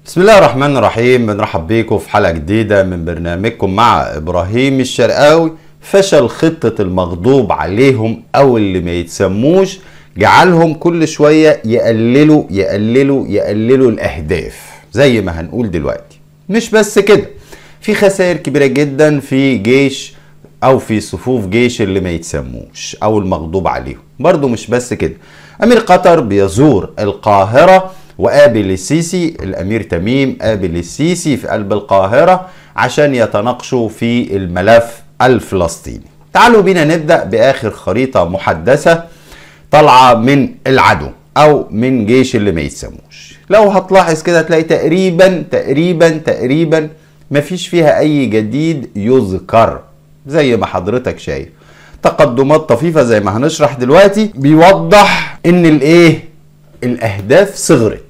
بسم الله الرحمن الرحيم بنرحب بيكم في حلقة جديدة من برنامجكم مع إبراهيم الشرقاوي فشل خطة المغضوب عليهم أو اللي ما يتسموش جعلهم كل شوية يقللوا يقللوا يقللوا الأهداف زي ما هنقول دلوقتي مش بس كده في خسائر كبيرة جدا في جيش أو في صفوف جيش اللي ما يتسموش أو المغضوب عليهم برضو مش بس كده أمير قطر بيزور القاهرة وقابل السيسي الامير تميم قابل السيسي في قلب القاهره عشان يتناقشوا في الملف الفلسطيني. تعالوا بينا نبدا باخر خريطه محدثه طالعه من العدو او من جيش اللي ما يتسموش. لو هتلاحظ كده تلاقي تقريبا تقريبا تقريبا مفيش فيها اي جديد يذكر زي ما حضرتك شايف. تقدمات طفيفه زي ما هنشرح دلوقتي بيوضح ان الايه الاهداف صغرت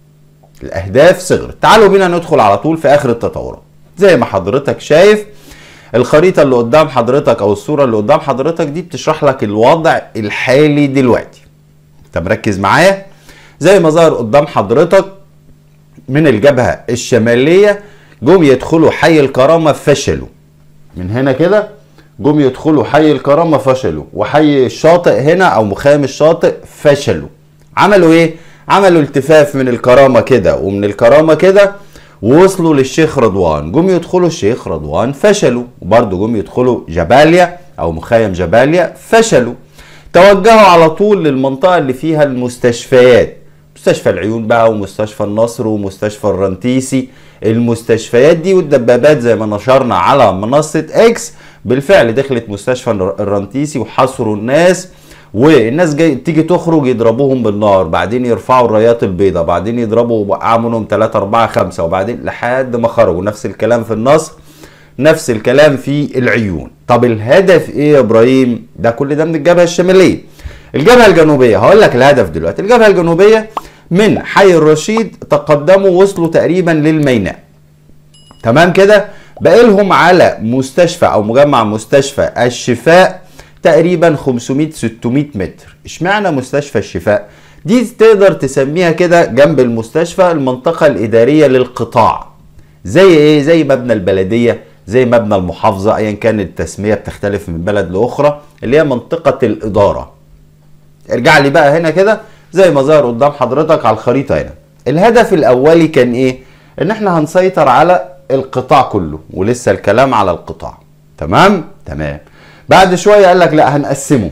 الاهداف صغرت تعالوا بينا ندخل على طول في اخر التطورات زي ما حضرتك شايف الخريطه اللي قدام حضرتك او الصوره اللي قدام حضرتك دي بتشرح لك الوضع الحالي دلوقتي انت مركز معايا زي ما ظهر قدام حضرتك من الجبهه الشماليه جم يدخلوا حي الكرامه فشلوا من هنا كده جم يدخلوا حي الكرامه فشلوا وحي الشاطئ هنا او مخيم الشاطئ فشلوا عملوا ايه عملوا التفاف من الكرامة كده ومن الكرامة كده ووصلوا للشيخ رضوان جم يدخلوا الشيخ رضوان فشلوا وبرضه جم يدخلوا جباليا او مخيم جباليا فشلوا توجهوا على طول للمنطقة اللي فيها المستشفيات مستشفى العيون بقى ومستشفى النصر ومستشفى الرنتيسي المستشفيات دي والدبابات زي ما نشرنا على منصة اكس بالفعل دخلت مستشفى الرنتيسي وحصروا الناس والناس جاي تيجي تخرج يضربوهم بالنار بعدين يرفعوا الرايات البيضاء بعدين يضربوا وقعوا منهم 3 4 5 وبعدين لحد ما خرجوا نفس الكلام في النصر نفس الكلام في العيون طب الهدف ايه يا ابراهيم ده كل ده من الجبهه الشماليه الجبهه الجنوبيه هقول لك الهدف دلوقتي الجبهه الجنوبيه من حي الرشيد تقدموا وصلوا تقريبا للميناء تمام كده بقى لهم على مستشفى او مجمع مستشفى الشفاء تقريبا 500 600 متر اشمعنى مستشفى الشفاء دي تقدر تسميها كده جنب المستشفى المنطقة الإدارية للقطاع زي ايه زي مبنى البلدية زي مبنى المحافظة ايا كان التسمية بتختلف من بلد لأخرى اللي هي منطقة الإدارة ارجع لي بقى هنا كده زي ما ظهر قدام حضرتك على الخريطة هنا الهدف الأولي كان ايه ان احنا هنسيطر على القطاع كله ولسه الكلام على القطاع تمام تمام بعد شويه قال لك لا هنقسمه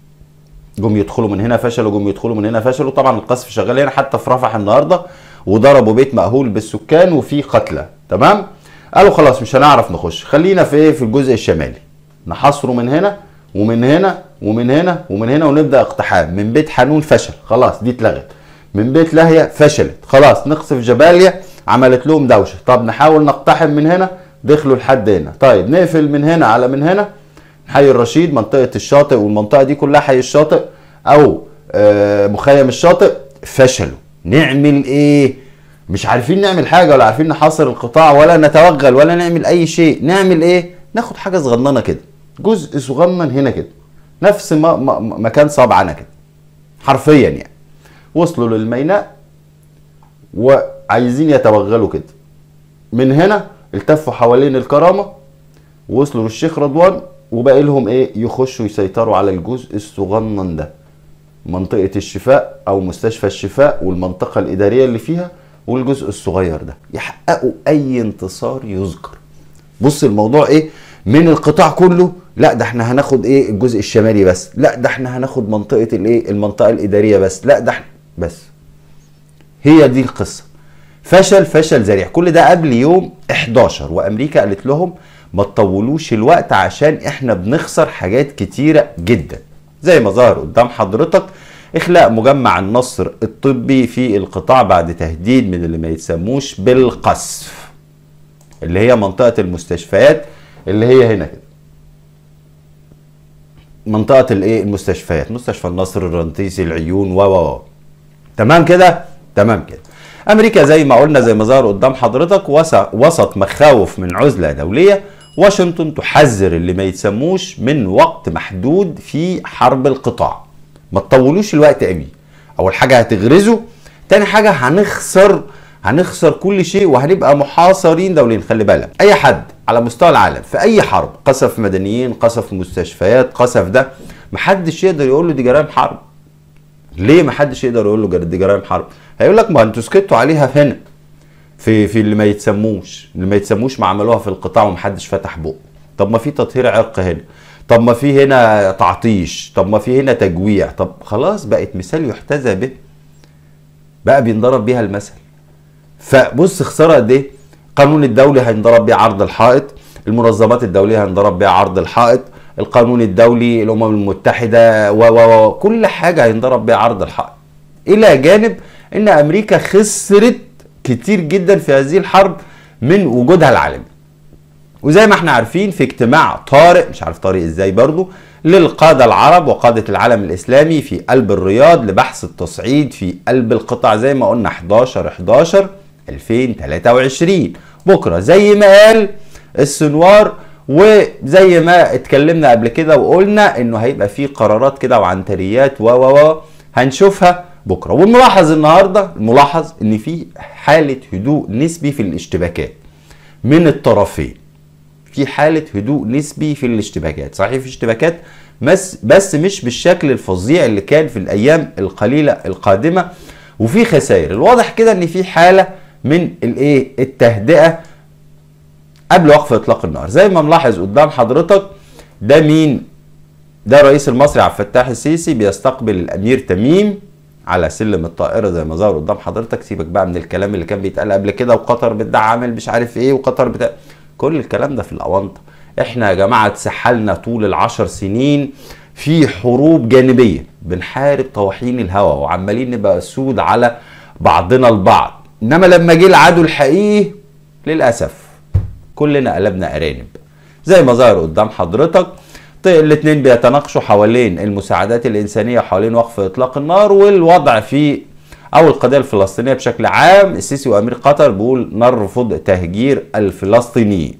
جم يدخلوا من هنا فشلوا جم يدخلوا من هنا فشلوا طبعا القصف شغال هنا حتى في رفح النهارده وضربوا بيت مأهول بالسكان وفي قتلى تمام قالوا خلاص مش هنعرف نخش خلينا في ايه في الجزء الشمالي نحصره من هنا ومن هنا ومن هنا ومن هنا ونبدا اقتحام من بيت حنون فشل خلاص دي اتلغت من بيت لاهيه فشلت خلاص نقصف جباليا عملت لهم دوشه طب نحاول نقتحم من هنا دخلوا لحد هنا طيب نقفل من هنا على من هنا حي الرشيد منطقة الشاطئ والمنطقة دي كلها حي الشاطئ أو مخيم الشاطئ فشلوا نعمل إيه؟ مش عارفين نعمل حاجة ولا عارفين نحاصر القطاع ولا نتوغل ولا نعمل أي شيء نعمل إيه؟ ناخد حاجة صغننة كده جزء صغنن هنا كده نفس ما ما مكان صابعنا كده حرفيا يعني وصلوا للميناء وعايزين يتوغلوا كده من هنا التفوا حوالين الكرامة وصلوا للشيخ رضوان وباقي لهم ايه يخشوا يسيطروا على الجزء الصغنن ده منطقة الشفاء او مستشفى الشفاء والمنطقة الادارية اللي فيها والجزء الصغير ده يحققوا اي انتصار يذكر بص الموضوع ايه من القطاع كله لا ده احنا هناخد ايه الجزء الشمالي بس لا ده احنا هناخد منطقة الايه المنطقة الادارية بس لا ده احنا بس هي دي القصة فشل فشل ذريع كل ده قبل يوم 11 وامريكا قالت لهم ما تطولوش الوقت عشان احنا بنخسر حاجات كتيرة جدا زي ما ظهر قدام حضرتك اخلاء مجمع النصر الطبي في القطاع بعد تهديد من اللي ما يتسموش بالقصف اللي هي منطقة المستشفيات اللي هي هنا كده منطقة الايه المستشفيات مستشفى النصر الرنتيسي العيون و و تمام كده تمام كده امريكا زي ما قلنا زي ما ظهر قدام حضرتك وسط مخاوف من عزلة دولية واشنطن تحذر اللي ما يتسموش من وقت محدود في حرب القطاع ما تطولوش الوقت قوي اول حاجه هتغرزوا تاني حاجه هنخسر هنخسر كل شيء وهنبقى محاصرين دوليا خلي بالك اي حد على مستوى العالم في اي حرب قصف مدنيين قصف مستشفيات قصف ده محدش يقدر يقول له دي جرائم حرب ليه محدش يقدر يقول له دي جرائم حرب هيقول لك ما انتوا سكتوا عليها هنا في في اللي ما يتسموش اللي ما يتسموش ما عملوها في القطاع ومحدش فتح بقه طب ما في تطهير عرق هنا طب ما في هنا تعطيش طب ما في هنا تجويع طب خلاص بقت مثال يحتذى به بقى بينضرب بيها المثل فبص خساره قد ايه القانون الدولي هينضرب بيه عرض الحائط المنظمات الدوليه هينضرب بيها عرض الحائط القانون الدولي الامم المتحده و و كل حاجه هينضرب بيها عرض الحائط الى جانب ان امريكا خسرت كتير جدا في هذه الحرب من وجودها العالمي وزي ما احنا عارفين في اجتماع طارئ مش عارف طارئ ازاي برضو للقادة العرب وقادة العالم الإسلامي في قلب الرياض لبحث التصعيد في قلب القطاع زي ما قلنا 11 11 2023 بكرة زي ما قال السنوار وزي ما اتكلمنا قبل كده وقلنا انه هيبقى في قرارات كده وعنتريات و و هنشوفها بكره والملاحظ النهارده الملاحظ ان في حاله هدوء نسبي في الاشتباكات من الطرفين في حاله هدوء نسبي في الاشتباكات صحيح في اشتباكات بس بس مش بالشكل الفظيع اللي كان في الايام القليله القادمه وفي خسائر الواضح كده ان في حاله من الايه التهدئه قبل وقف اطلاق النار زي ما ملاحظ قدام حضرتك ده مين ده الرئيس المصري عبد الفتاح السيسي بيستقبل الامير تميم على سلم الطائره زي ما ظهر قدام حضرتك سيبك بقى من الكلام اللي كان بيتقال قبل كده وقطر بتدعم مش عارف ايه وقطر بتاع كل الكلام ده في الاونطه احنا يا جماعه اتسحلنا طول العشر سنين في حروب جانبيه بنحارب طواحين الهوى وعمالين نبقى سود على بعضنا البعض انما لما جه العدو الحقيقي للاسف كلنا قلبنا ارانب زي ما ظهر قدام حضرتك الاثنين بيتناقشوا حوالين المساعدات الانسانيه حوالين وقف اطلاق النار والوضع في او القضيه الفلسطينيه بشكل عام السيسي وامير قطر بيقول نرفض تهجير الفلسطينيين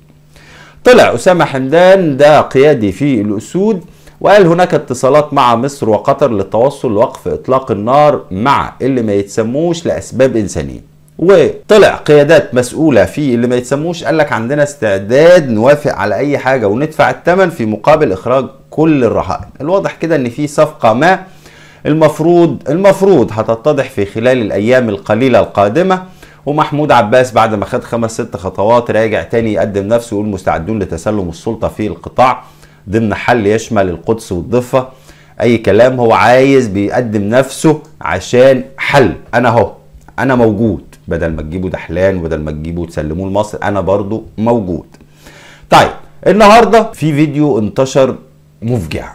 طلع اسامه حمدان ده قيادي في الاسود وقال هناك اتصالات مع مصر وقطر للتوصل لوقف اطلاق النار مع اللي ما يتسموش لاسباب انسانيه وطلع قيادات مسؤوله في اللي ما يتسموش قال لك عندنا استعداد نوافق على اي حاجه وندفع الثمن في مقابل اخراج كل الرهائن الواضح كده ان في صفقه ما المفروض المفروض هتتضح في خلال الايام القليله القادمه ومحمود عباس بعد ما خد خمس ست خطوات راجع تاني يقدم نفسه ويقول مستعدون لتسلم السلطه في القطاع ضمن حل يشمل القدس والضفه اي كلام هو عايز بيقدم نفسه عشان حل انا اهو انا موجود بدل ما تجيبوا دحلان وبدل ما تجيبوا تسلموه لمصر انا برضو موجود طيب النهارده في فيديو انتشر مفجع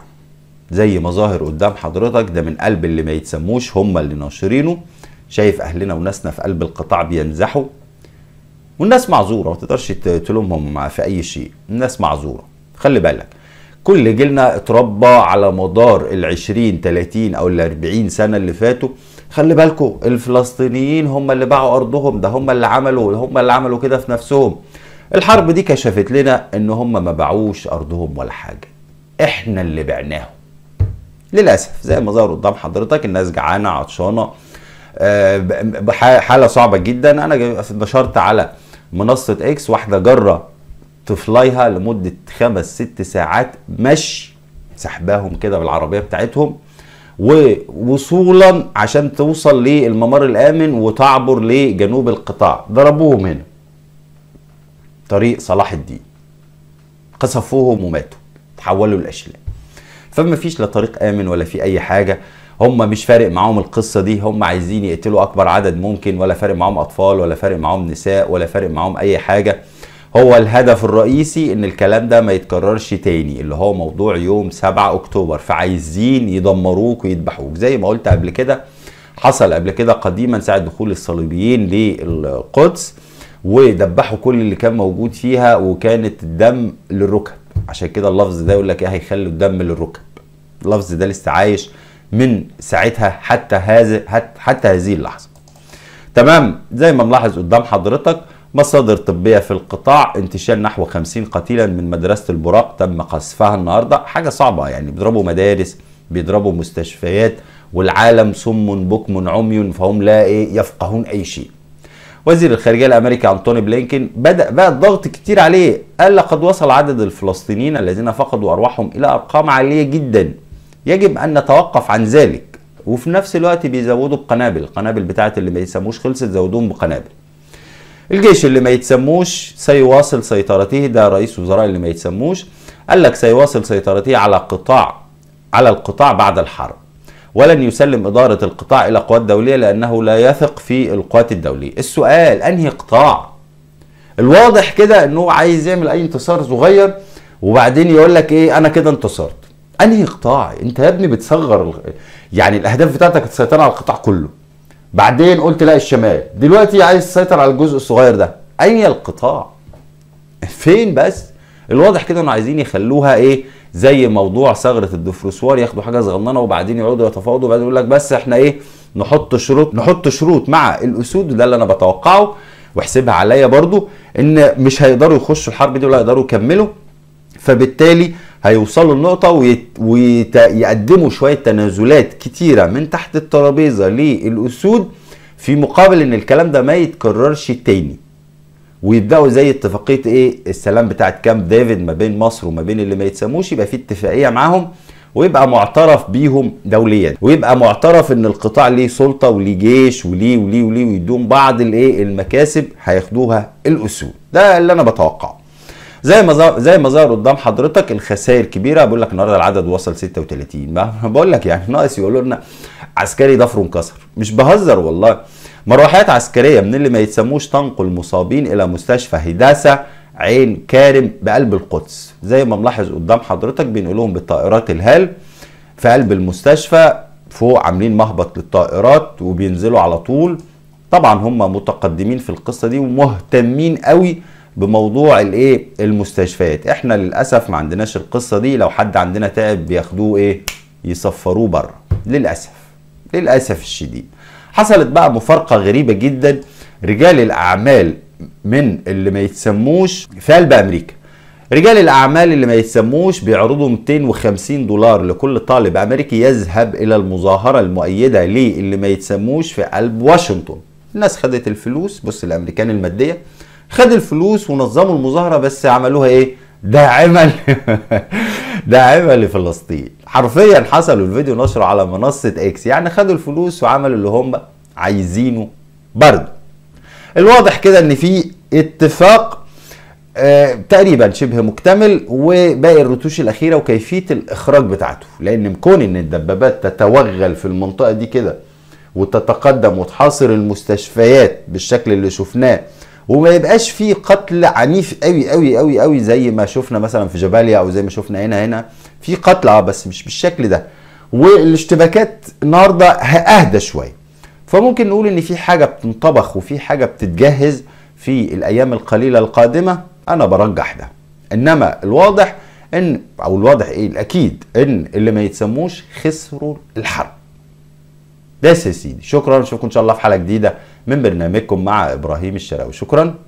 زي ما ظاهر قدام حضرتك ده من قلب اللي ما يتسموش هم اللي ناشرينه شايف اهلنا وناسنا في قلب القطاع بينزحوا والناس معذوره ما تقدرش تلومهم في اي شيء الناس معذوره خلي بالك كل جيلنا اتربى على مدار ال 20 30 او ال 40 سنه اللي فاتوا خلي بالكم الفلسطينيين هم اللي باعوا ارضهم ده هم اللي عملوا هم اللي عملوا كده في نفسهم الحرب دي كشفت لنا ان هم ما باعوش ارضهم ولا حاجه احنا اللي بعناهم للاسف زي ما ظهر قدام حضرتك الناس جعانه عطشانه حاله صعبه جدا انا نشرت على منصه اكس واحده جره طفليها لمده خمس ست ساعات مشي سحباهم كده بالعربيه بتاعتهم ووصولا عشان توصل للممر الامن وتعبر لجنوب القطاع ضربوهم هنا طريق صلاح الدين قصفوهم وماتوا تحولوا لاشلاء فما فيش لا طريق امن ولا في اي حاجه هم مش فارق معاهم القصه دي هم عايزين يقتلوا اكبر عدد ممكن ولا فارق معاهم اطفال ولا فارق معاهم نساء ولا فارق معاهم اي حاجه هو الهدف الرئيسي ان الكلام ده ما يتكررش تاني اللي هو موضوع يوم 7 اكتوبر فعايزين يدمروك ويذبحوك زي ما قلت قبل كده حصل قبل كده قديما ساعة دخول الصليبيين للقدس ودبحوا كل اللي كان موجود فيها وكانت الدم للركب عشان كده اللفظ ده يقول لك ايه هيخلوا الدم للركب اللفظ ده لسه عايش من ساعتها حتى هذا حتى هذه اللحظه تمام زي ما ملاحظ قدام حضرتك مصادر طبيه في القطاع انتشال نحو 50 قتيلا من مدرسه البراق تم قصفها النهارده حاجه صعبه يعني بيضربوا مدارس بيضربوا مستشفيات والعالم صم بكم عمي فهم لا ايه يفقهون اي شيء وزير الخارجيه الامريكي انتوني بلينكن بدا بقى الضغط كتير عليه قال لقد وصل عدد الفلسطينيين الذين فقدوا ارواحهم الى ارقام عاليه جدا يجب ان نتوقف عن ذلك وفي نفس الوقت بيزودوا بقنابل القنابل بتاعت اللي ما يسموش خلصت زودوهم بقنابل الجيش اللي ما يتسموش سيواصل سيطرته ده رئيس وزراء اللي ما يتسموش قال لك سيواصل سيطرته على قطاع على القطاع بعد الحرب ولن يسلم إدارة القطاع إلى قوات دولية لأنه لا يثق في القوات الدولية السؤال أنهي قطاع الواضح كده أنه عايز يعمل أي انتصار صغير وبعدين يقول لك إيه أنا كده انتصرت أنهي قطاع أنت يا ابني بتصغر يعني الأهداف بتاعتك السيطرة على القطاع كله بعدين قلت لا الشمال دلوقتي عايز تسيطر على الجزء الصغير ده أين القطاع فين بس الواضح كده انه عايزين يخلوها ايه زي موضوع ثغره الدفرسوار ياخدوا حاجه صغننه وبعدين يقعدوا يتفاوضوا وبعدين يقول لك بس احنا ايه نحط شروط نحط شروط مع الاسود وده اللي انا بتوقعه واحسبها عليا برضو ان مش هيقدروا يخشوا الحرب دي ولا يقدروا يكملوا فبالتالي هيوصلوا لنقطة ويقدموا شوية تنازلات كتيرة من تحت الترابيزة للأسود في مقابل إن الكلام ده ما يتكررش تاني ويبداوا زي اتفاقيه ايه السلام بتاعت كامب ديفيد ما بين مصر وما بين اللي ما يتسموش يبقى في اتفاقيه معاهم ويبقى معترف بيهم دوليا ويبقى معترف ان القطاع ليه سلطه وليه جيش وليه وليه وليه ويدوم بعض الايه المكاسب هياخدوها الاسود ده اللي انا بتوقعه زي ما زي ما ظهر قدام حضرتك الخسائر كبيره بقول لك النهارده العدد وصل 36 ما بقول لك يعني ناقص يقولوا لنا عسكري ضفره انكسر مش بهزر والله مروحات عسكريه من اللي ما يتسموش تنقل مصابين الى مستشفى هداسه عين كارم بقلب القدس زي ما ملاحظ قدام حضرتك بينقلوهم بالطائرات الهال في قلب المستشفى فوق عاملين مهبط للطائرات وبينزلوا على طول طبعا هم متقدمين في القصه دي ومهتمين قوي بموضوع الايه المستشفيات احنا للاسف ما عندناش القصه دي لو حد عندنا تعب بياخدوه ايه يصفروه بره للاسف للاسف الشديد حصلت بقى مفارقة غريبة جدا رجال الأعمال من اللي ما يتسموش في قلب أمريكا رجال الأعمال اللي ما يتسموش بيعرضوا 250 دولار لكل طالب أمريكي يذهب إلى المظاهرة المؤيدة ليه اللي ما يتسموش في قلب واشنطن الناس خدت الفلوس بص الأمريكان المادية خد الفلوس ونظموا المظاهرة بس عملوها إيه داعما داعما لفلسطين حرفيا حصلوا الفيديو نشره على منصه اكس يعني خدوا الفلوس وعملوا اللي هم عايزينه برضه الواضح كده ان في اتفاق آه تقريبا شبه مكتمل وباقي الرتوش الاخيره وكيفيه الاخراج بتاعته لان مكون ان الدبابات تتوغل في المنطقه دي كده وتتقدم وتحاصر المستشفيات بالشكل اللي شفناه وما يبقاش فيه قتل عنيف قوي قوي قوي قوي زي ما شفنا مثلا في جباليا او زي ما شفنا هنا هنا في قتل اه بس مش بالشكل ده والاشتباكات النهارده اهدى شويه فممكن نقول ان في حاجه بتنطبخ وفي حاجه بتتجهز في الايام القليله القادمه انا برجح ده انما الواضح ان او الواضح ايه الاكيد ان اللي ما يتسموش خسروا الحرب بس يا سيدي شكرا نشوفكم ان شاء الله في حلقه جديده من برنامجكم مع ابراهيم الشراوي شكرا